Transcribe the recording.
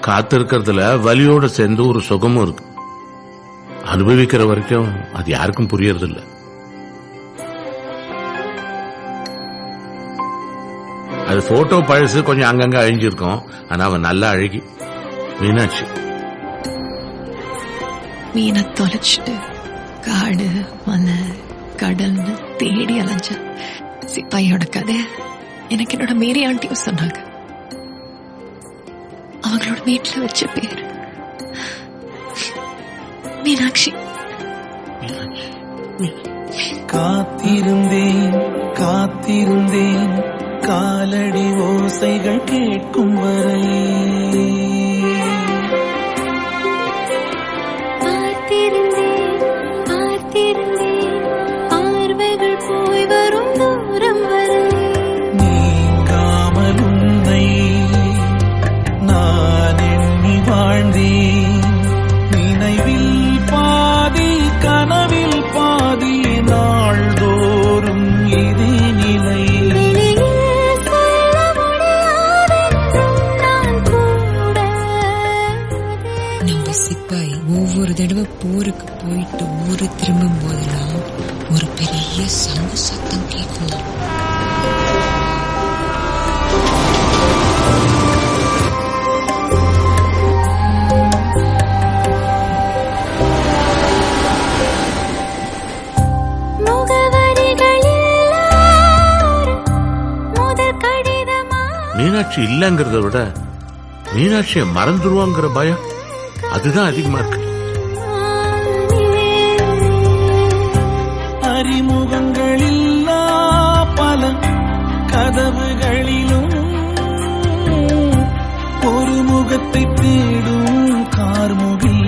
காத்திருக்கிறதுல வலியோட சேர்ந்து ஒரு சுகமும் இருக்கு அனுபவிக்கிற வரைக்கும் அது யாருக்கும் புரியறது இல்ல அது போட்டோ பழசு கொஞ்சம் அங்கங்க அழிஞ்சிருக்கும் ஆனா அவன் நல்லா அழகி மீனாட்சி மீனை தொலைச்சிட்டு காடு மலை கடல்னு தேடி அலைஞ்ச சிப்பாயோட கதை எனக்கு என்னோட மேரி ஆண்டியும் சொன்னாங்க அவங்களோட வீட்டுல வச்ச பேர் மீனாட்சி காத்திருந்தேன் காத்திருந்தேன் காலடி ஓசைகள் கேட்கும் வரை பார்த்திருந்தேன் பார்த்திருந்தேன் பார்வைகள் போய் வரும் தூரம் வரை நீங்காமல் உன்னை நான் எண்ணி வாழ்ந்தேன் நினைவில் பாதி கனவில் பாதி நாள்தோறும் இதே நிலை வெளியில் சொல்ல முடியாதென்றும் நான் கூட நம்ம சிப்பாய் ஒவ்வொரு தடவை போருக்கு போயிட்டு ஊரு திரும்பும் போதெல்லாம் ஒரு பெரிய சங்கு சத்தம் கேட்கும் முகவரிகள் எல்லாரும் முதல் கடிதமா மீனாட்சி இல்லங்கிறத விட மீனாட்சியை மறந்துருவாங்கிற பயம் அதுதான் அதிகமா இருக்கு அறிமுகங்களில்லா பல கதவுகளிலும் ஒரு முகத்தை தேடும் கார்முகில்